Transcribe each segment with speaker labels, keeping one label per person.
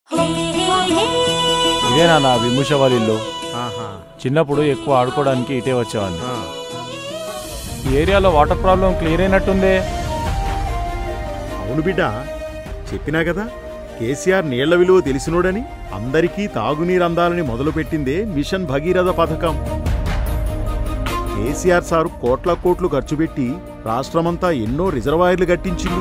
Speaker 1: ఇదేనా నా విమూష వాళ్ళ ఇల్లు
Speaker 2: ఆహా
Speaker 1: చిన్నప్పుడు ఎక్కువ ఆడుకోవడానికి ఇటే వచ్చేవాడిని
Speaker 2: ఆ.
Speaker 1: ఈ ఏరియాలో వాటర్ ప్రాబ్లం క్లియర్ అయినట్టుందే
Speaker 2: అవును బిడ్డ చెప్పినా కదా కేసీఆర్ నీళ్ల విలువ తెలిసినోడని అందరికీ తాగునీరు అందాలని మొదలుపెట్టిందే మిషన్ భగీరథ పథకం కేసీఆర్ సారు కోట్ల కోట్లు ఖర్చు పెట్టి రాష్ట్రమంతా ఎన్నో రిజర్వాయర్లు కట్టించిండు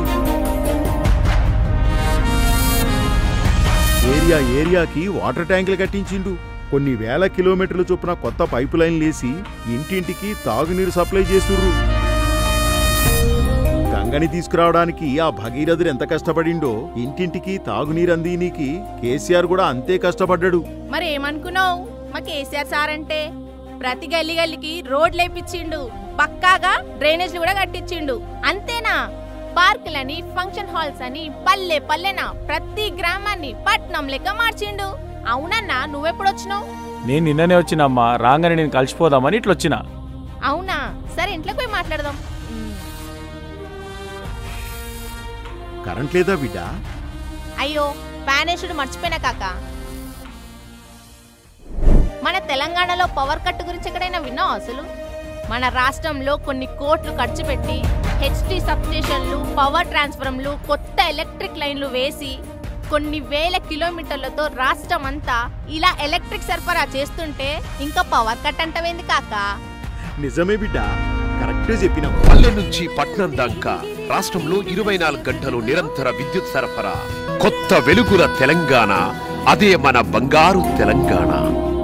Speaker 2: ఏరియా ఏరియాకి వాటర్ ట్యాంకులు కట్టించిండు కొన్ని వేల కిలోమీటర్ల చొప్పున కొత్త పైపు లైన్లు వేసి ఇంటింటికి తాగునీరు సప్లై చేస్తుర్రు గంగని తీసుకురావడానికి ఆ భగీరథుడు ఎంత కష్టపడిండో ఇంటింటికి తాగునీరు అందినీకి కేసీఆర్ కూడా అంతే కష్టపడ్డాడు
Speaker 3: మరి ఏమనుకున్నావు మా కేసీఆర్ సార్ అంటే ప్రతి గల్లి గల్లికి రోడ్లు వేపించిండు పక్కాగా డ్రైనేజ్లు కూడా కట్టించిండు అంతేనా పార్కులని ఫంక్షన్ హాల్స్ అని పల్లె పల్లెన ప్రతి గ్రామాన్ని పట్నం లెక్క మార్చిండు అవునన్నా నువ్వెప్పుడొచ్చినావు
Speaker 1: నేను నిన్ననే వచ్చినమ్మా రాగానే నేను కలిసిపోదామని ఇట్లా వచ్చిన
Speaker 3: అవునా సరే ఇంట్లోకి పోయి మాట్లాడదాం ఉమ్.
Speaker 2: కరెంట్ లేదా బిడ్డ
Speaker 3: అయ్యో ప్యానేషుడు మర్చిపోయినా కాక మన తెలంగాణలో పవర్ కట్ గురించి ఎక్కడైనా విన్నావు అసలు మన రాష్ట్రంలో కొన్ని కోట్లు ఖర్చు పెట్టి హెచ్టీ సబ్స్టేషన్లు పవర్ ట్రాన్స్ఫార్మర్లు కొత్త ఎలక్ట్రిక్ లైన్లు వేసి కొన్ని వేల కిలోమీటర్లతో రాష్ట్రం అంతా ఇలా ఎలక్ట్రిక్ సరఫరా చేస్తుంటే ఇంకా పవర్ కట్ అంటవేంది కాక
Speaker 2: నిజమే బిడ్డ కరెక్ట్ చెప్పినావు
Speaker 4: పల్లె నుంచి పట్నం దాకా రాష్ట్రంలో ఇరవై నాలుగు గంటలు నిరంతర విద్యుత్ సరఫరా కొత్త వెలుగుల తెలంగాణ అదే మన బంగారు తెలంగాణ